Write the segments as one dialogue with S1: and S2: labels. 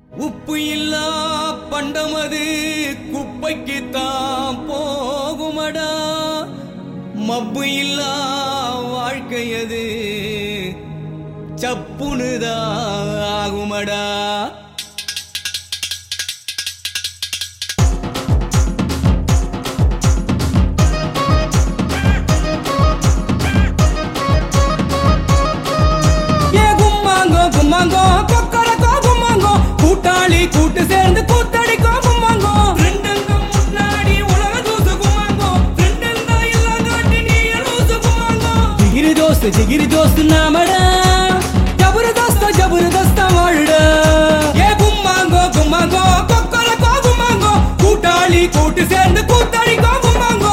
S1: உப்பு இல்லா பண்டமது குப்பைக்கு தான் போகுமடா மப்பு இல்லா வாழ்க்கையது சப்புனுதா ஆகுமடா ஏ கும்மாங்கோ கும்மாங்கோ கொக்கரக்கோ கும்மாங்கோ கூட்டாளி கூட்டு சேர்ந்து கூத்தடிக்கோ கும்மாங்கோ ரெண்டங்கம் முன்னாடி உலக தூசு கும்மாங்கோ ரெண்டந்தா எல்லாம் காட்டி நீ லூசு கும்மாங்கோ ஜிகிரி தோஸ்து ஜிகிரி தோஸ்து நாமடா ஜபர்தஸ்த ஜபர்தஸ்த வாழுடா ஏ கும்மாங்கோ கும்மாங்கோ கொக்கரக்கோ கும்மாங்கோ கூட்டாளி கூட்டு சேர்ந்து கூத்தடிக்கோ கும்மாங்கோ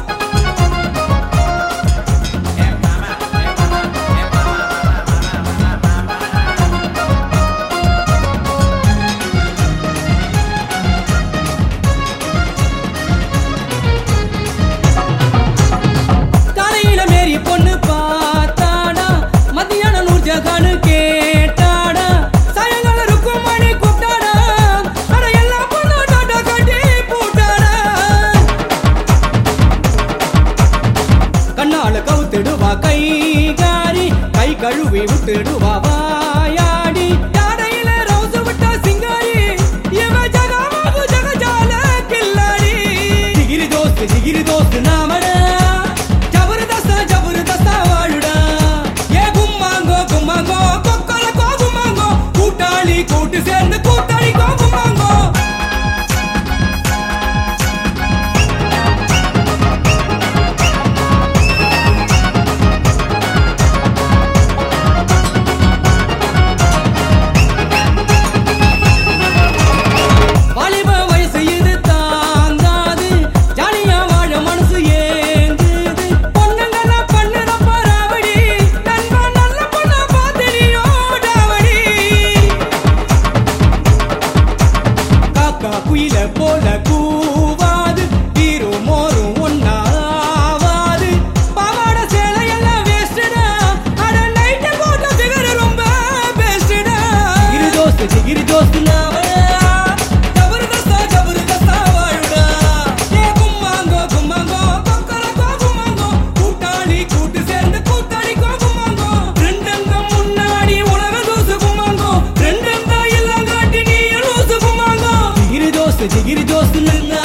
S1: தலையில மேரி பொண்ணு பார்த்தாடா மத்தியான நூறு ஜகானு கேட்டாடா சாயங்கால இருக்கும் மணி கூப்பிட்டாடா அட எல்லா பொண்ணு டாட்டா கட்டி போட்டாடா கண்ணால கவுத்திடுவா கை காரி கை கழுவி விட்டுடுவா வாயாடி யாடையில ரோசு விட்டா சிங்காரி இவ ஜகமாகு ஜகஜால கில்லாடி ஜிகிரி தோஸ்து ஜிகிரி தோஸ்து நாமடா ஜபர்தஸ்தா ஜபர்தஸ்தா வாழுடா ஏ கும்மாங்கோ கும்மாங்கோ கொக்கல கோ கும்மாங்கோ கூட்டாளி கூட்டு சேர்ந்து கூட்டாளி கோ கும்மாங்கோ வாலிப வயசு இது தாங்காது ஜாலியா வாழ மனசு ஏங்குது பொண்ணுங்கள பண்ணுற பராவடி நண்பா நல்ல பொண்ண பார்த்து நீ ஓடாவடி காக்கா குயில போல கூவாது தீரும் மோரும் ஒன்னாவாது பாவாட சேலை எல்லாம் வேஸ்டடா அட நைட் போட்ட ஃபிகர் ரொம்ப பெஸ்டடா ஜிகிரி தோஸ்து ஜிகிரி தோஸ்து நாவடா ஜபர்தஸ்தா ஜபர்தஸ்தா வாழுடா ஏ கும்மாங்கோ கும்மாங்கோ கொக்கரக்கோ கும்மாங்கோ கூட்டாளி கூட்டு சேர்ந்து கூத்தாடி கோ கும்மாங்கோ ரெண்டங்கம் முன்னாடி உலக தூசு கும்மாங்கோ ரெண்டங்கா எல்லாம் காட்டி நீ லூசு கும்மாங்கோ ஜிகிரி தோஸ்து ஜிகிரி தோஸ்து நின்னா